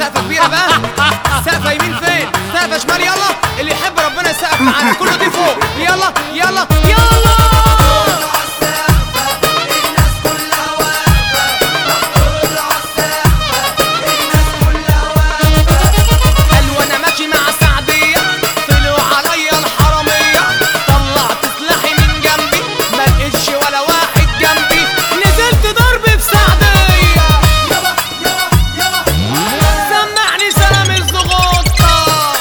سقفه كبيره بقى سقفه يمين فين سقفه شمال يلا اللي يحب ربنا يسقف معانا كله دي فوق يلا يلا يلا قال وانا ماشي مع سعدية طلعوا عليا الحرامية طلعت سلاحي من جنبي ما لقيتش ولا واحد جنبي نزلت ضرب في سعدية سمعني سلام الزغوطة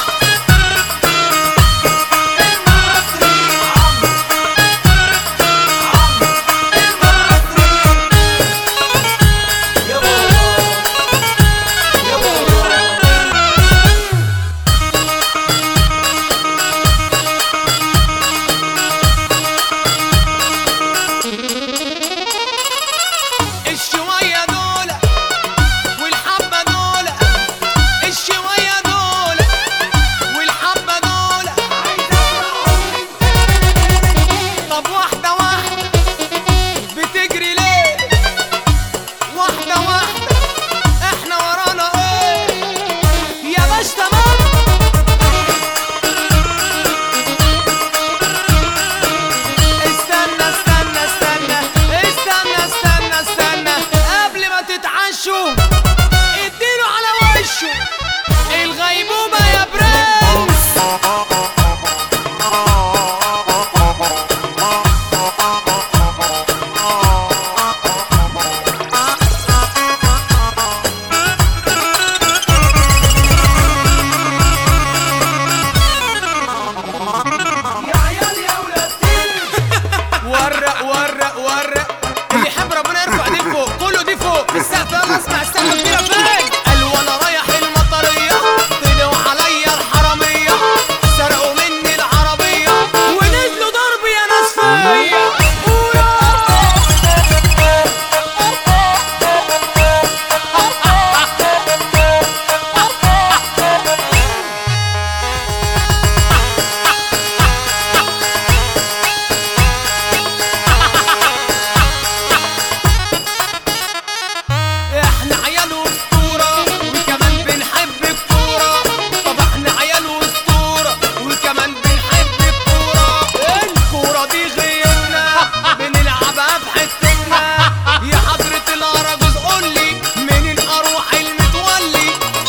الشوية دول والحبة دول الشوية دول والحبة دول طب واحدة واحدة بتجري ليه واحدة واحدة احنا ورانا ايه يا باش تمام استنى استنى استنى استنى استنى استنى قبل ما تتعشوا اديله على وشه الغيبوبة يا برنس ورق ورق ورق اللي يحب ربنا يرفع ايديه فوق كله دي فوق في السقف يلا اسمع السقف كبيره فين قال وانا رايح المطريه طلعوا عليا الحراميه سرقوا مني العربيه ونزلوا ضرب يا ناس فيا احنا عيال اسطوره وكمان بنحب الكوره طب احنا عيال اسطوره وكمان بنحب الكوره الكوره دي غيرنا بنلعبها في حتتنا يا حضره الاراجوز قول لي منين اروح المتولي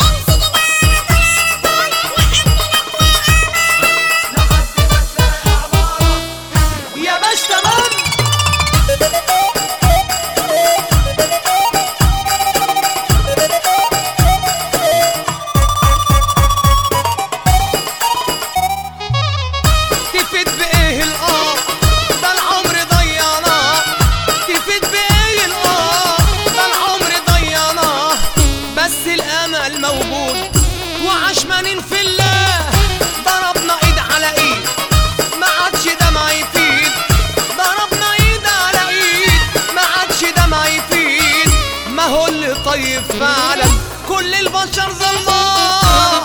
يا باش تمام تفيد بايه الاه ده العمر ضيعناه تفيد بايه الاه ده العمر ضيعناه بس الامل موجود وعشمانين في الله ضربنا ايد على ايد ما عادش دمع يفيد ضربنا ايد على ايد ما عادش دمع يفيد ما هو اللي طيب فعلا كل البشر ظلمان